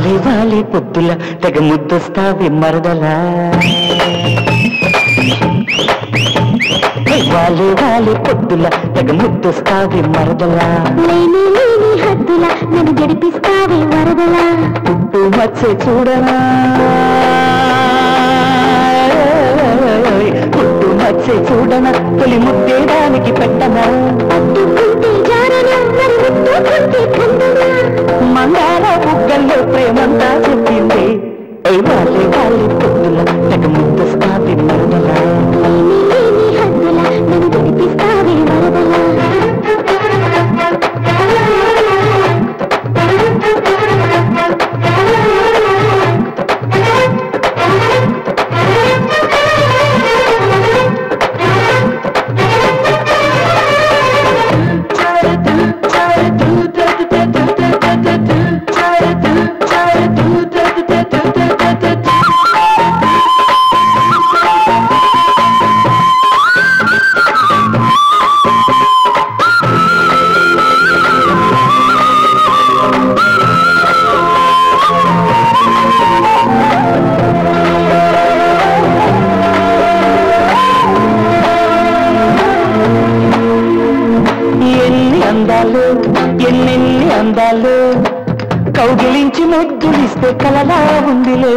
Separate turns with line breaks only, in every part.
వాలి వాలి పొద్దుల తెగ ముద్దొస్తావి మరదలా వాలి వాలి పొద్దుల తెగ ముద్దొస్తావి మరదలా
లేని లేని హద్దుల నన్ను గడిపిస్తావే వరదలా
పుట్టు మచ్చే చూడనా పుట్టు మచ్చే చూడనా తొలి ముద్దేదానికి పెట్టనా
పట్టుకుంటే జారనా మరి ముట్టుకుంటే కందనా
మందార బుగ్గల్లో ప్రేమంతా చెప్పింది ఓయ్ వాలి వాలి పొద్దుల తెగ ముద్దొస్తావి మరదలా
లేని లేని హద్దుల నన్ను గడిపిస్తావే వరదలా
ఎన్ని అందాలు ఎన్నెన్ని అందాలు కౌగిలించి ముద్దులిస్తే కలలా ఉందిలే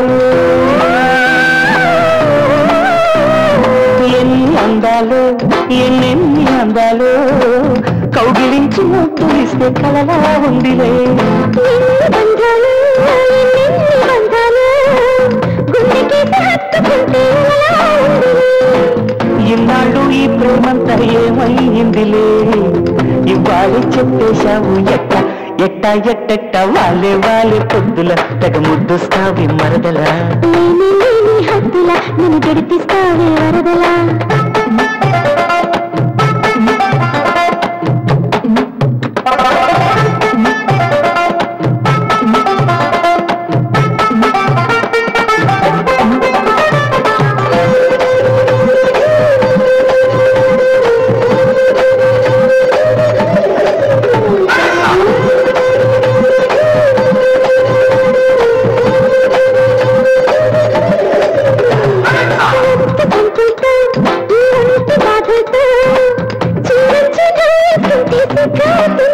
ఎన్ని అందాలు ఎన్నెన్ని అందాలు కౌగిలించి ముద్దులిస్తే కలలా ఉందిలే
ఎన్ని బంధాలు ఎన్ని బంధాలు గుండెకి హత్తుకుంటే ఎలా ఉంది
ఇన్నాళ్ళు ఈ ప్రేమంతా ఏమైందిలే ఇవాళ చెప్పేశావు ఎట్ట ఎట్ట ఎట్టెట్ట వాళ్ళే వాళ్ళే పొద్దుల తెగ ముద్దుస్తావి మరదలా
లేని లేని హద్దుల నన్ను గడిపిస్తావే వరదలా ఒక్క సంపులతో, ఈ ఒంటి బాధలతో, చివరించి గాయకుంటే సుఖాతుంది.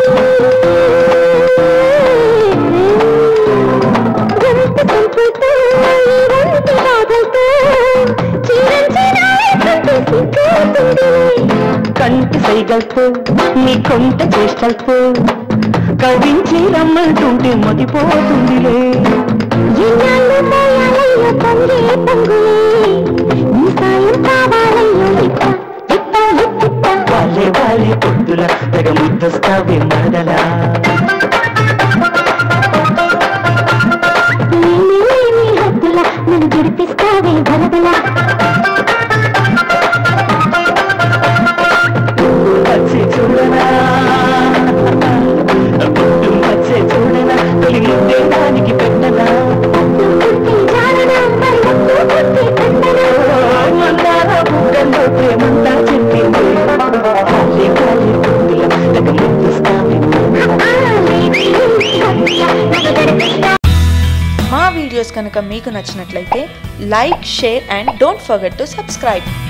ఒంటి సంపులతో, ఈ ఒంటి బాధలతో, చివరించి గాయకుంటే సుఖాతుంది.
కంటి సైగల్తో నీ కొంట చేష్టలతో కవించి రమ్మంటుంటే మతిపోతుందిలే
ఎన్నాళ్ళు పోయాలయ్యో పొంగే పొంగులే నీ సాయం కావాలయ్యో ఇట్ట ఇట్ట ఇట్ట
వాళ్ళే వాళ్ళే పొద్దుల తెగ ముద్దొస్తావి మరదలా
లేని లేని హద్దుల నన్ను గడిపిస్తావే వరదలా
వచ్చి చూడనా పొద్దు వచ్చే చూడనా తొలి ముద్దే దానికి పెట్టనా
ముట్టుకుంటే జారనా మరి ముట్టుకుంటే కందనా
మందార బుగ్గల్లో ప్రేమంతా చెప్పింది వాళ్ళే వాళ్ళే పొద్దుల తెగ ముద్దొస్తావి
ఆ లేని లేని హద్దుల నన్ను గడిపిస్తావే
మా వీడియోస్ కనుక మీకు నచ్చినట్లయితే like share and don't forget to subscribe